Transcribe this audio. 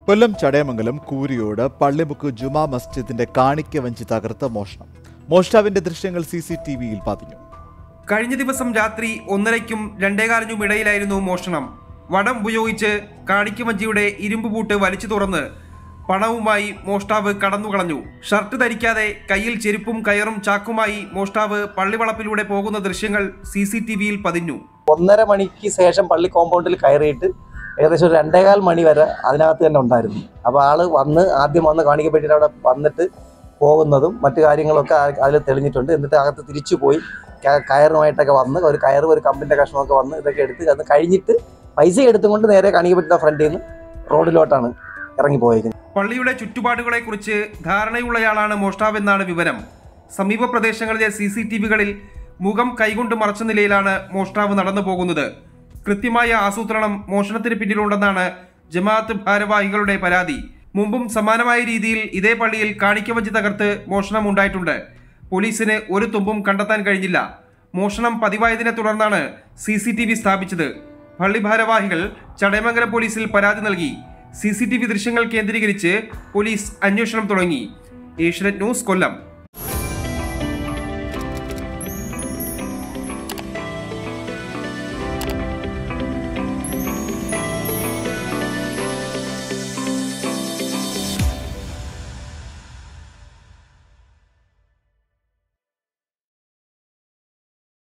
കൊല്ലം ചടയമംഗലം കൂരിയോട് പള്ളിമുക്ക് ജുമാ മസ്ജിദിന്റെ കാണിക്ക വഞ്ചി തകർത്ത് മോഷണം മോഷ്ടാവിന്റെ ദൃശ്യങ്ങൾ സി സി ടി വിയിൽ പതിഞ്ഞു കഴിഞ്ഞ ദിവസം രാത്രി ഒന്നരയ്ക്കും രണ്ടേകാലിനും ഇടയിലായിരുന്നു മോഷണം വടം ഉപയോഗിച്ച് കാണിക്കുമഞ്ചിയുടെ ഇരുമ്പ് പൂട്ട് വലിച്ചു തുറന്ന് പണവുമായി മോഷ്ടാവ് കടന്നുകളഞ്ഞു ഷർട്ട് ധരിക്കാതെ കയ്യിൽ ചെരുപ്പും കയറും ചാക്കുമായി മോഷ്ടാവ് പള്ളിവളപ്പിലൂടെ പോകുന്ന ദൃശ്യങ്ങൾ സി സി ടി വിയിൽ പതിഞ്ഞു ഒന്നര മണിക്ക് ശേഷം പള്ളി കോമ്പൗണ്ടിൽ കയറിയിട്ട് ഏകദേശം ഒരു രണ്ടേകാൽ മണി വരെ അതിനകത്ത് തന്നെ ഉണ്ടായിരുന്നു അപ്പോൾ ആള് വന്ന് ആദ്യം വന്ന് കാണിക്കപ്പെട്ടിട്ട് അവിടെ വന്നിട്ട് പോകുന്നതും മറ്റു കാര്യങ്ങളൊക്കെ അതിൽ തെളിഞ്ഞിട്ടുണ്ട് എന്നിട്ട് അകത്ത് തിരിച്ചു പോയി ക- കയറുമായിട്ടൊക്കെ വന്ന് ഒരു കയറ് ഒരു കമ്പിന്റെ കഷ്ണമൊക്കെ വന്ന് ഇതൊക്കെ എടുത്ത് അത് കഴിഞ്ഞിട്ട് പൈസ എടുത്തുകൊണ്ട് നേരെ കാണിക്കപ്പെട്ടിട്ട ഫ്രണ്ടിൽ നിന്ന് റോഡിലോട്ടാണ് ഇറങ്ങി പോയിരിക്കുന്നത് പള്ളിയുടെ ചുറ്റുപാടുകളെക്കുറിച്ച് ധാരണയുള്ളയാളാണ് മോഷ്ടാവെന്നാണ് വിവരം സമീപ പ്രദേശങ്ങളിലെ സി സി ടി വികളിൽ മുഖം കൈകൊണ്ട് മറച്ച നിലയിലാണ് മോഷ്ടാവ് നടന്നു പോകുന്നത് കൃത്യമായ ആസൂത്രണം മോഷണത്തിന് പിന്നിലുണ്ടെന്നാണ് ജമാഅത്ത് ഭാരവാഹികളുടെ പരാതി മുമ്പും സമാനമായ രീതിയിൽ ഇതേ പള്ളിയിൽ കാണിക്കവഞ്ചി തകർത്ത് മോഷണം ഉണ്ടായിട്ടുണ്ട് പോലീസിന് ഒരു തുമ്പും കണ്ടെത്താൻ കഴിഞ്ഞില്ല മോഷണം പതിവായതിനെ തുടർന്നാണ് സി സി ടി വി സ്ഥാപിച്ചത് പള്ളി ഭാരവാഹികൾ ചടയമംഗലം പോലീസിൽ പരാതി നൽകി സി സി ടി വി ദൃശ്യങ്ങൾ കേന്ദ്രീകരിച്ച് പോലീസ് അന്വേഷണം തുടങ്ങി ഏഷ്യനെറ്റ് ന്യൂസ് കൊല്ലം